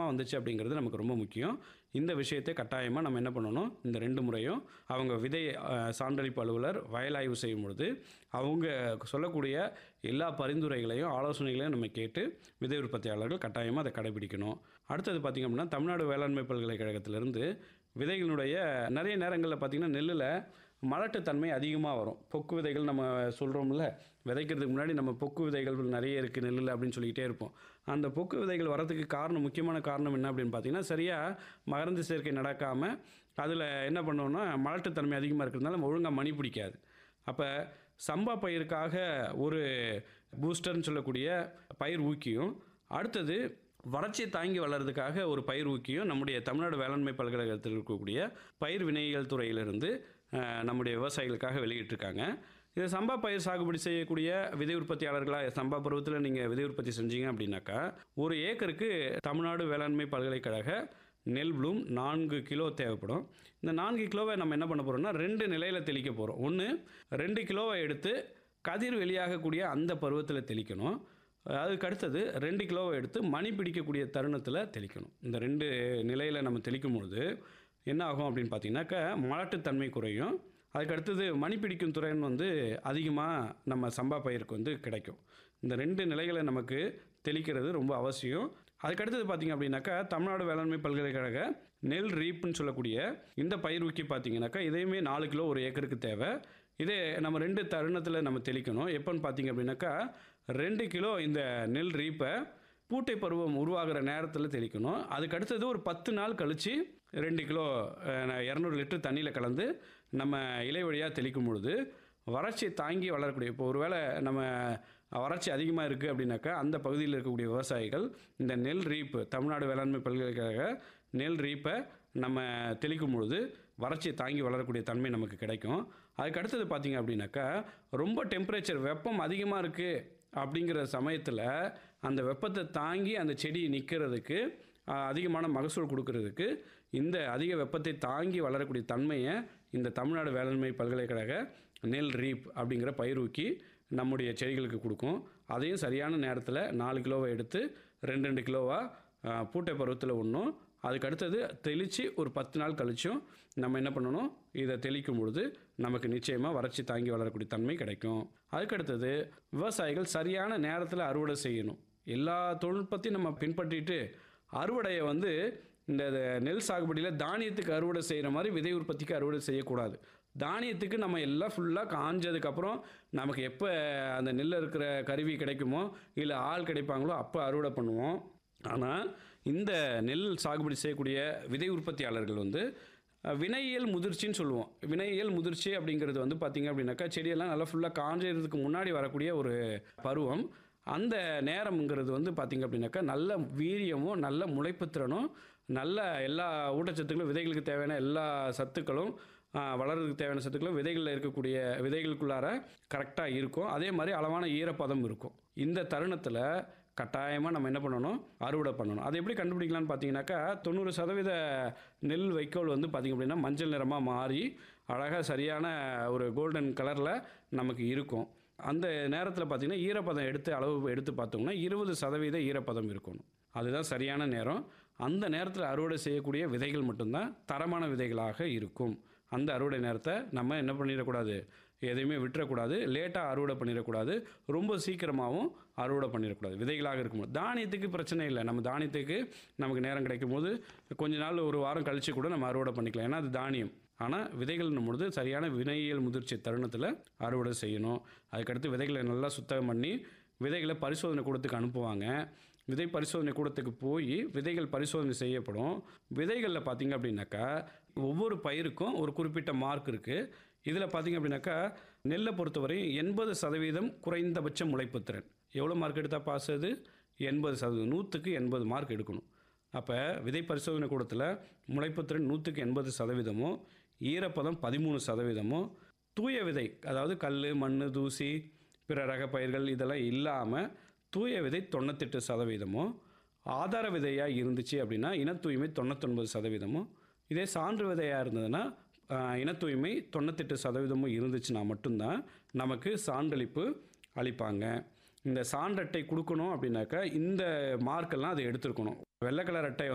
தரமாக வந்துச்சு அப்படிங்கிறது நமக்கு ரொம்ப முக்கியம் இந்த விஷயத்தை கட்டாயமாக நம்ம என்ன பண்ணணும் இந்த ரெண்டு முறையும் அவங்க விதை அஹ், சான்றளிப்பு அலுவலர் வயல் ஆய்வு செய்யும் பொழுது அவங்க சொல்லக்கூடிய எல்லா பரிந்துரைகளையும் ஆலோசனைகளையும் நம்ம கேட்டு விதை உற்பத்தியாளர்கள் கட்டாயமாக அதை கடைபிடிக்கணும் அடுத்தது பார்த்திங்க அப்படின்னா தமிழ்நாடு வேளாண்மை பல்கலைக்கழகத்திலிருந்து விதைகளுடைய நிறைய நேரங்களில் பார்த்திங்கன்னா நெல்லில் மலட்டுத்தன்மை அதிகமாக வரும் பொக்கு விதைகள் நம்ம சொல்கிறோம்ல விதைக்கிறதுக்கு முன்னாடி நம்ம பொக்கு விதைகள் நிறைய இருக்குது நெல்லில் அப்படின்னு சொல்லிக்கிட்டே இருப்போம் அந்த பொக்கு விதைகள் வரதுக்கு காரணம் முக்கியமான காரணம் என்ன அப்படின்னு பார்த்தீங்கன்னா சரியாக மகரந்த சேர்க்கை நடக்காமல் அதில் என்ன பண்ணோம்னா மலட்டுத்தன்மை அதிகமாக இருக்கிறதுனால நம்ம ஒழுங்காக மணி பிடிக்காது அப்போ சம்பா பயிருக்காக ஒரு பூஸ்டர்னு சொல்லக்கூடிய பயிர் ஊக்கியும் அடுத்தது வறட்சியை தாங்கி வளர்றதுக்காக ஒரு பயிர் ஊக்கியும் நம்முடைய தமிழ்நாடு வேளாண்மை பல்கலைக்கழகத்தில் இருக்கக்கூடிய பயிர் வினையியல் துறையிலிருந்து அஹ், நம்முடைய விவசாயிகளுக்காக வெளியிட்டிருக்காங்க இது சம்பா பயிர் சாகுபடி செய்யக்கூடிய விதை உற்பத்தியாளர்களாக சம்பா பருவத்தில் நீங்கள் விதை உற்பத்தி செஞ்சீங்க அப்படின்னாக்கா ஒரு ஏக்கருக்கு தமிழ்நாடு வேளாண்மை பல்கலைக்கழக நெல் ப்ளூம் நான்கு கிலோ தேவைப்படும் இந்த நான்கு கிலோவை நம்ம என்ன பண்ண போகிறோம்னா ரெண்டு நிலையில் தெளிக்க போகிறோம் ஒன்று ரெண்டு கிலோவை எடுத்து கதிர் வெளியாகக்கூடிய அந்த பருவத்தில் தெளிக்கணும் அதுக்கு அடுத்தது ரெண்டு கிலோவை எடுத்து மணி பிடிக்கக்கூடிய தருணத்தில் தெளிக்கணும் இந்த ரெண்டு நிலையில் நம்ம தெளிக்கும் பொழுது என்ன ஆகும் அப்படின்னு பார்த்தீங்கன்னாக்கா மலட்டுத்தன்மை குறையும் அதுக்கு அடுத்தது மணி பிடிக்கும் துறைன்னு வந்து அதிகமாக நம்ம சம்பா பயிருக்கு வந்து கிடைக்கும் இந்த ரெண்டு நிலைகளை நமக்கு தெளிக்கிறது ரொம்ப அவசியம் அதுக்கு அடுத்தது பார்த்திங்க அப்படின்னாக்கா தமிழ்நாடு வேளாண்மை பல்கலைக்கழக நெல் ரீப்புன்னு சொல்லக்கூடிய இந்த பயிர் ஊக்கி பார்த்தீங்கன்னாக்கா இதையுமே நாலு கிலோ ஒரு ஏக்கருக்கு தேவை இதே நம்ம ரெண்டு தருணத்தில் நம்ம தெளிக்கணும் எப்போன்னு பார்த்தீங்க அப்படின்னாக்கா ரெண்டு கிலோ இந்த நெல் ரீப்பை பூட்டை பருவம் உருவாகிற நேரத்தில் தெளிக்கணும் அதுக்கு அடுத்தது ஒரு பத்து நாள் கழித்து ரெண்டு கிலோ அஹ், இரநூறு லிட்டர் தண்ணியில் கலந்து நம்ம இலை வழியாக தெளிக்கும் பொழுது வறட்சியை தாங்கி வளரக்கூடிய இப்போ ஒருவேளை நம்ம வறட்சி அதிகமாக இருக்குது அப்படின்னாக்கா அந்த பகுதியில் இருக்கக்கூடிய விவசாயிகள் இந்த நெல் ரீப்பு தமிழ்நாடு வேளாண்மை பல்கலைக்கழக நெல் ரீப்பை நம்ம தெளிக்கும் பொழுது வறட்சியை தாங்கி வளரக்கூடிய தன்மை நமக்கு கிடைக்கும் அதுக்கு அடுத்தது பார்த்திங்க அப்படின்னாக்கா ரொம்ப டெம்பரேச்சர் வெப்பம் அதிகமாக இருக்குது அப்படிங்கிற சமயத்தில் அந்த வெப்பத்தை தாங்கி அந்த செடி நிற்கிறதுக்கு அதிகமான மகசூல் கொடுக்கறதுக்கு இந்த அதிக வெப்பத்தை தாங்கி வளரக்கூடிய தன்மையை இந்த தமிழ்நாடு வேளாண்மை பல்கலைக்கழக நெல் ரீப் அப்படிங்கிற பயிரூக்கி நம்முடைய செடிகளுக்கு கொடுக்கும் அதையும் சரியான நேரத்தில் நாலு கிலோவை எடுத்து ரெண்டு ரெண்டு கிலோவாக பூட்டை பருவத்தில் ஒன்றும் அதுக்கு அடுத்தது தெளித்து ஒரு பத்து நாள் கழிச்சும் நம்ம என்ன பண்ணணும் இதை தெளிக்கும் பொழுது நமக்கு நிச்சயமாக வறட்சி தாங்கி வளரக்கூடிய தன்மை கிடைக்கும் அதுக்கு அடுத்தது விவசாயிகள் சரியான நேரத்தில் அறுவடை செய்யணும் எல்லா தொழில்நுட்பத்தையும் நம்ம பின்பற்றிட்டு அறுவடையை வந்து இந்த நெல் சாகுபடியில் தானியத்துக்கு அறுவடை செய்கிற மாதிரி விதை உற்பத்திக்கு அறுவடை செய்யக்கூடாது தானியத்துக்கு நம்ம எல்லாம் ஃபுல்லாக காஞ்சதுக்கப்புறம் நமக்கு எப்போ அந்த நெல்லில் இருக்கிற கருவி கிடைக்குமோ இல்லை ஆள் கிடைப்பாங்களோ அப்போ அறுவடை பண்ணுவோம் ஆனால் இந்த நெல் சாகுபடி செய்யக்கூடிய விதை உற்பத்தியாளர்கள் வந்து அஹ், வினையியல் முதிர்ச்சின்னு சொல்லுவோம் வினையியல் முதிர்ச்சி அப்படிங்கிறது வந்து பார்த்திங்க அப்படின்னாக்கா செடியெல்லாம் நல்லா ஃபுல்லாக காஞ்சதுக்கு முன்னாடி வரக்கூடிய ஒரு பருவம் அந்த நேரம்ங்கிறது வந்து பார்த்திங்க அப்படின்னாக்கா நல்ல வீரியமும் நல்ல முளைப்புத்திறனும் நல்ல எல்லா ஊட்டச்சத்துக்களும் விதைகளுக்கு தேவையான எல்லா சத்துக்களும் ஆ, வளர்றதுக்கு தேவையான சத்துக்களும் விதைகளில் இருக்கக்கூடிய விதைகளுக்குள்ளார கரெக்டாக இருக்கும் அதே மாதிரி அளவான ஈரப்பதம் இருக்கும் இந்த தருணத்தில் கட்டாயமாக நம்ம என்ன பண்ணணும் அறுவடை பண்ணணும் அதை எப்படி கண்டுபிடிக்கலாம்னு பார்த்தீங்கன்னாக்கா தொண்ணூறு சதவீத நெல் வைக்கோல் வந்து பார்த்திங்க அப்படின்னா மஞ்சள் நிறமாக மாறி அழகாக சரியான ஒரு கோல்டன் கலரில் நமக்கு இருக்கும் அந்த நேரத்தில் பார்த்திங்கன்னா ஈரப்பதம் எடுத்து அளவு எடுத்து பார்த்தோம்னா இருபது சதவீத ஈரப்பதம் இருக்கணும் அதுதான் சரியான நேரம் அந்த நேரத்தில் அறுவடை செய்யக்கூடிய விதைகள் மட்டும்தான் தரமான விதைகளாக இருக்கும் அந்த அறுவடை நேரத்தை நம்ம என்ன பண்ணிடக்கூடாது எதையுமே விட்டுறக்கூடாது லேட்டாக அறுவடை பண்ணிடக்கூடாது ரொம்ப சீக்கிரமாகவும் அறுவடை பண்ணிடக்கூடாது விதைகளாக இருக்கும்போது தானியத்துக்கு பிரச்சனை இல்லை நம்ம தானியத்துக்கு நமக்கு நேரம் கிடைக்கும் போது கொஞ்ச நாள் ஒரு வாரம் கழித்து கூட நம்ம அறுவடை பண்ணிக்கலாம் ஏன்னா அது தானியம் ஆனால் விதைகள்னும் பொழுது சரியான வினையியல் முதிர்ச்சி தருணத்தில் அறுவடை செய்யணும் அதுக்கடுத்து விதைகளை நல்லா சுத்தம் பண்ணி விதைகளை பரிசோதனை கூடத்துக்கு அனுப்புவாங்க விதை பரிசோதனை கூடத்துக்கு போய் விதைகள் பரிசோதனை செய்யப்படும் விதைகளில் பார்த்தீங்க அப்படின்னாக்கா ஒவ்வொரு பயிருக்கும் ஒரு குறிப்பிட்ட மார்க் இருக்குது இதில் பார்த்தீங்க அப்படின்னாக்கா நெல்லை பொறுத்தவரை எண்பது சதவீதம் குறைந்தபட்ச முளைப்புத்திறன் எவ்வளோ மார்க் எடுத்தால் பாஸ் அது எண்பது சதவீதம் நூற்றுக்கு எண்பது மார்க் எடுக்கணும் அப்போ விதை பரிசோதனை கூடத்தில் முளைப்புத்திறன் நூற்றுக்கு எண்பது சதவீதமும் ஈரப்பதம் பதிமூணு சதவீதமும் தூய விதை அதாவது கல் மண் தூசி பிற ரக பயிர்கள் இதெல்லாம் இல்லாமல் தூய விதை தொண்ணூத்தெட்டு சதவீதமும் ஆதார விதையாக இருந்துச்சு அப்படின்னா இன தூய்மை தொண்ணூத்தொன்பது சதவீதமும் இதே சான்று விதையாக இருந்ததுன்னா ஆஹ், இன தூய்மை தொண்ணூத்தெட்டு சதவீதமும் இருந்துச்சுன்னா மட்டும்தான் நமக்கு சான்றளிப்பு அளிப்பாங்க இந்த சான்றட்டை கொடுக்கணும் அப்படின்னாக்கா இந்த மார்க்கெல்லாம் அதை எடுத்துருக்கணும் வெள்ளை கலர் அட்டை